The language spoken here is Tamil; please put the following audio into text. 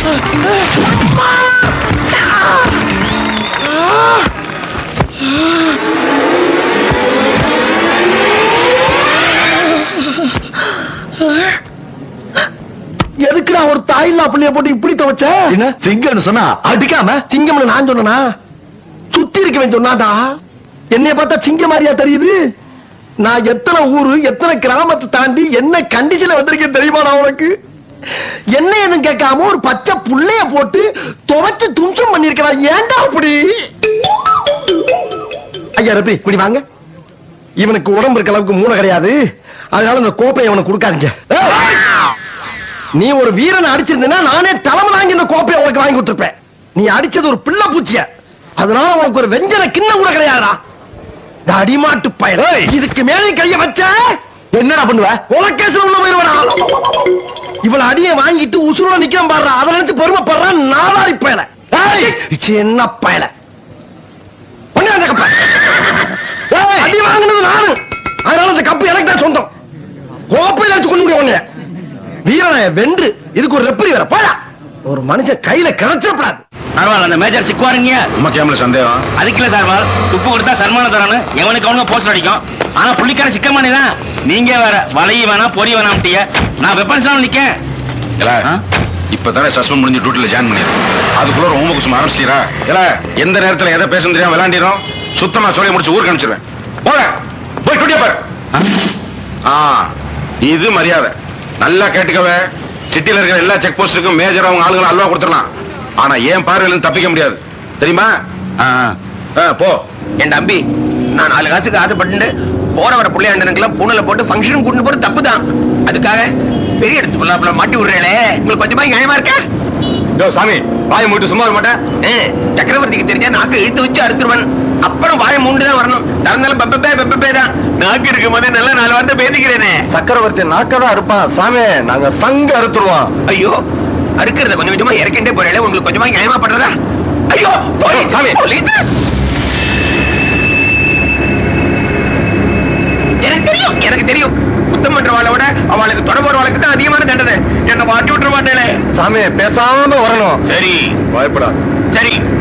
எதுக்குடா ஒரு தாயில்லா பிள்ளைய போட்டு இப்படி துவைச்ச என்ன சிங்கம்னு சொன்னா அடிக்காம சிங்கம்னு நான் சொன்னனா சுத்தி இருக்கவன் சொன்னாடா என்னைய பார்த்தா சிங்க மாதிரியா தெரியுது நான் எத்தனை ஊரு எத்தனை கிராமத்தை தாண்டி என்ன கண்டிஷன்ல வந்திருக்கேன் தெரியுமாடா உனக்கு என்ன எதுவும் கேட்காம ஒரு பச்சை புள்ளைய போட்டு துவைச்சு தும்சம் பண்ணிருக்கிறான் ஏன்டா அப்படி ஐயா ரபி இப்படி வாங்க இவனுக்கு உடம்பு இருக்க அளவுக்கு மூளை கிடையாது அதனால இந்த கோப்பையை இவனுக்கு கொடுக்காதீங்க ஏய்! நீ ஒரு வீரனை அடிச்சிருந்தா நானே தலைமை வாங்கி இந்த கோப்பையை உனக்கு வாங்கி கொடுத்திருப்பேன் நீ அடிச்சது ஒரு பிள்ளை பூச்சிய அதனால உனக்கு ஒரு வெஞ்சன கிண்ணம் கூட கிடையாதா இந்த அடிமாட்டு பயல் இதுக்கு மேலே கைய வச்ச என்னடா பண்ணுவ உலகேசம் உள்ள போயிருவா இவள அடிய வாங்கிட்டு உசுரோட நிக்காம பாடுறா அதை நினைச்சு பெருமைப்படுறான் நாலாடி பயல ஏய், இச்சி என்ன பயல ஒண்ணு அந்த கப்ப ஏய், அடி வாங்கினது நானு அதனால இந்த கப்பு எனக்கு தான் சொந்தம் கோப்பையில வச்சு கொண்டு முடியும் உன்னைய வீரனை வென்று இதுக்கு ஒரு ரெப்பரி வேற போடா ஒரு மனுஷன் கையில கிடைச்சிடப்படாது பரவாயில்ல அந்த மேஜர் சிக்குவாருங்க நமக்கு ஏமல சந்தேகம் அதுக்கு இல்ல சார் துப்பு கொடுத்தா சன்மானம் தரணும் எவனுக்கு அவனுங்க போஸ்டர் அடிக்கும் ஆனா புள்ளிக்கார சிக்கமானி தான் நீங்க வேற வளைய வேணாம் பொறி வேணாம்ட்டிய நான் வெப்பன்ஸ் நிக்கேன் இல்ல ஆ? இப்பதானே சஸ்பெண்ட் முடிஞ்சு டியூட்டில ஜாயின் பண்ணிருக்கேன் அதுக்குள்ள ஒரு ஹோம் குசும் ஆரம்பிச்சிட்டீரா இல்ல எந்த நேரத்துல எதை பேசணும் தெரியாம விளையாண்டிரும் சுத்தமா சொல்லி முடிச்சு ஊருக்கு அனுப்பிச்சிருவேன் போல போய் டியூட்டியா பாரு ஆ இது மரியாதை நல்லா கேட்டுக்கவே சிட்டில இருக்கிற எல்லா செக் போஸ்டுக்கும் மேஜர் அவங்க ஆளுங்களை அல்வா கொடுத்துடலாம் ஆனா ஏன் பார்வையில இருந்து தப்பிக்க முடியாது தெரியுமா ஆ, ஆ, போ என் தம்பி நான் நாலு காசுக்கு ஆசைப்பட்டு போற வர பிள்ளையாண்டனுக்குலாம் பூனல போட்டு ஃபங்க்ஷன் கூட்டு போறது தப்பு தான் அதுக்காக பெரிய இடத்து பிள்ளை மாட்டி விடுறேளே உங்களுக்கு கொஞ்சமா நியாயமா இருக்கா யோ சாமி வாயை மூட்டு சும்மா இருக்க மாட்டேன் ஏ, சக்கரவர்த்திக்கு தெரிஞ்சா நாக்கு இழுத்து வச்சு அறுத்துருவன் அப்புறம் வாயை மூண்டு தான் வரணும் திறந்தாலும் பெப்பப்பே பெப்பப்பே தான் நாக்கு இருக்கும் போதே நல்லா நாலு வார்த்தை பேசிக்கிறேனே சக்கரவர்த்தி நாக்கதான் இருப்பான் சாமி நாங்க சங்க அறுத்துருவோம் ஐயோ அறுக்கிறத கொஞ்சம் கொஞ்சமா இறக்கிட்டே போறேன் உங்களுக்கு கொஞ்சமா நியாயமா பண்றதா ஐயோ போலீஸ் சாமி. போலீஸ் எனக்கு தெரியும் எனக்கு தெரியும் குத்தம் பண்றவாளை விட அவளுக்கு தொட போறவாளுக்கு தான் அதிகமான தண்டனை என்ன மாட்டி விட்டுற மாட்டேனே சாமி பேசாம வரணும் சரி பயப்படா சரி